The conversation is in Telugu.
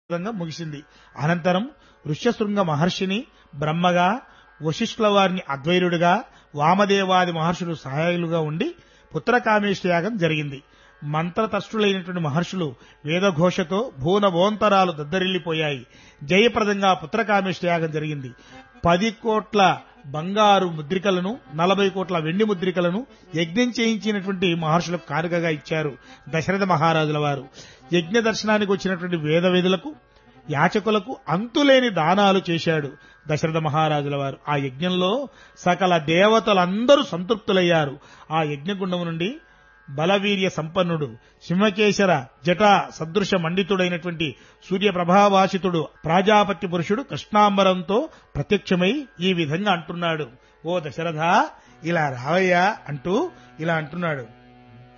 విధంగా ముగిసింది అనంతరం ఋష్యశృంగ మహర్షిని బ్రహ్మగా వశిష్ఠుల వారిని అద్వైరుడిగా వామదేవాది మహర్షులు సహాయులుగా ఉండి పుత్రకామేష్టి యాగం జరిగింది మంత్రతష్టులైనటువంటి మహర్షులు వేదఘోషతో భూనభోంతరాలు దద్దరిల్లిపోయాయి జయప్రదంగా పుత్రకామేష్టి యాగం జరిగింది పది కోట్ల బంగారు ముద్రికలను నలభై కోట్ల వెండి ముద్రికలను యజ్ఞం చేయించినటువంటి మహర్షులకు కానుకగా ఇచ్చారు దశరథ మహారాజుల వారు యజ్ఞ దర్శనానికి వచ్చినటువంటి వేదవేదులకు యాచకులకు అంతులేని దానాలు చేశాడు దశరథ మహారాజుల వారు ఆ యజ్ఞంలో సకల దేవతలందరూ సంతృప్తులయ్యారు ఆ యజ్ఞగుండం నుండి బలవీర్య సంపన్నుడు సింహకేశర జటా సదృశ మండితుడైనటువంటి సూర్య ప్రభావాసితుడు ప్రాజాపత్య పురుషుడు కృష్ణాంబరంతో ప్రత్యక్షమై ఈ విధంగా అంటున్నాడు ఓ దశరథ ఇలా రావయ్యా అంటూ ఇలా అంటున్నాడు